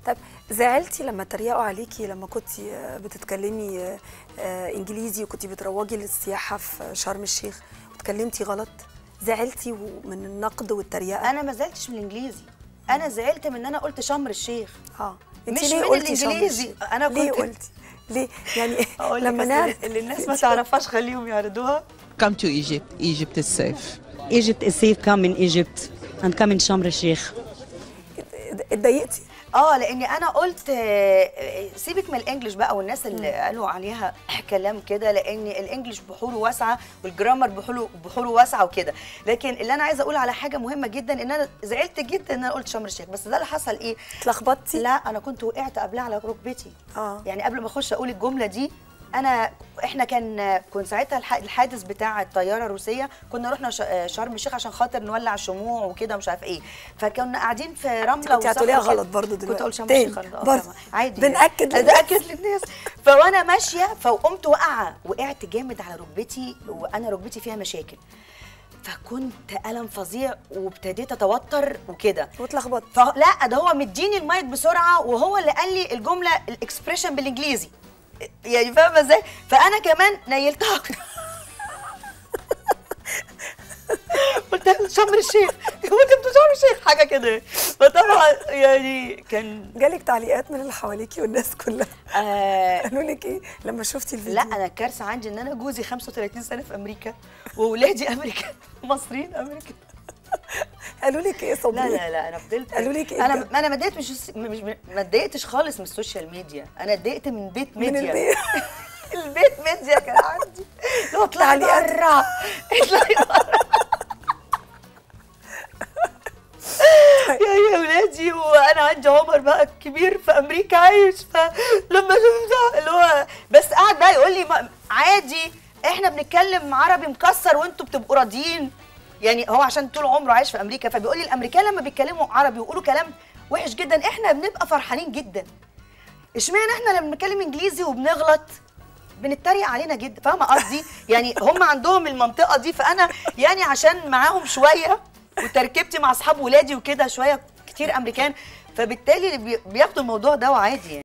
طب زعلتي لما تريقوا عليكي لما كنت بتتكلمي آه، آه، انجليزي وكنت بتروجي للسياحه في شرم الشيخ وتكلمتي غلط زعلتي من النقد والتريقه انا ما زعلتش من الانجليزي انا زعلت من ان انا قلت شمر الشيخ اه مش ليه من قلتي شرم الإنجليزي. الشيخ؟ أنا ليه كنت- قلتي ليه يعني اقول لما لما نعرف اللي الناس ما تعرفهاش خليهم يعرضوها Come to Egypt. Egypt is safe. Egypt is safe. Come in Egypt and come in Sharm el Sheikh. اتضايقتي اه لاني انا قلت آه، سيبك من الانجليش بقى والناس اللي قالوا عليها كلام كده لان الانجليش بحوره واسعه والجرامر بحوره بحوره واسعه وكده لكن اللي انا عايزه اقول على حاجه مهمه جدا ان انا زعلت جدا ان انا قلت شرم الشيخ بس ده اللي حصل ايه اتلخبطتي لا انا كنت وقعت قبلها على ركبتي اه يعني قبل ما اخش اقول الجمله دي انا احنا كان كنت ساعتها الح- الحادث بتاع الطياره الروسيه كنا رحنا ش- شرم الشيخ عشان خاطر نولع شموع وكده مش عارف ايه فكنا قاعدين في رمله كنت هتقوليها وصخر كده. غلط برضو دلوقتي كنت اقول شرم تاني. الشيخ غلط. آه برضو. طبعاً. عادي بنأكد أنا للناس. بأكد للناس فوانا ماشيه فقمت واقعه وقعت جامد على ركبتي وانا ركبتي فيها مشاكل فكنت الم فظيع وابتديت اتوتر وكده واتلخبطتي فلا ده هو مديني المايك بسرعه وهو اللي قال لي الجمله الاكسبريشن بالانجليزي يعني فاهمه ازاي فانا كمان نيلتها قلت له شرم الشيخ هو انت بتقول شرم الشيخ حاجه كده فطبعا يعني كان جالك تعليقات من اللي حواليكي والناس كلها آه قالوا لك ايه لما شفتي الفيديو لا انا الكارثه عندي ان انا جوزي 35 سنه في امريكا واولادي امريكان مصريين امريكان قالوا لك ايه صبري لا لا لا انا فضلت قالوا لك إيه انا بجد؟ انا ما اتضايقت مش مش ما اتضايقتش خالص من السوشيال ميديا انا اتضايقت من بيت من ميديا البيت البيت ميديا كان عندي لو اطلعي تعليقات. بره اطلعي بره يا يا ولادي وانا عندي عمر بقى الكبير في امريكا عايش فلما شفته اللي هو بس قعد بقى يقول لي ما- عادي احنا بنتكلم عربي مكسر وانتوا بتبقوا راضيين يعني هو عشان طول عمره عايش في امريكا فبيقول لي الامريكان لما بيتكلموا عربي ويقولوا كلام وحش جدا احنا بنبقى فرحانين جدا اشمعنى احنا لما بنتكلم انجليزي وبنغلط بنتريق علينا جدا فاهمه قصدي يعني هم عندهم المنطقه دي فانا يعني عشان معاهم شويه وتركيبتي مع اصحاب ولادي وكده شويه كتير امريكان فبالتالي بي- بياخدوا الموضوع ده وعادي يعني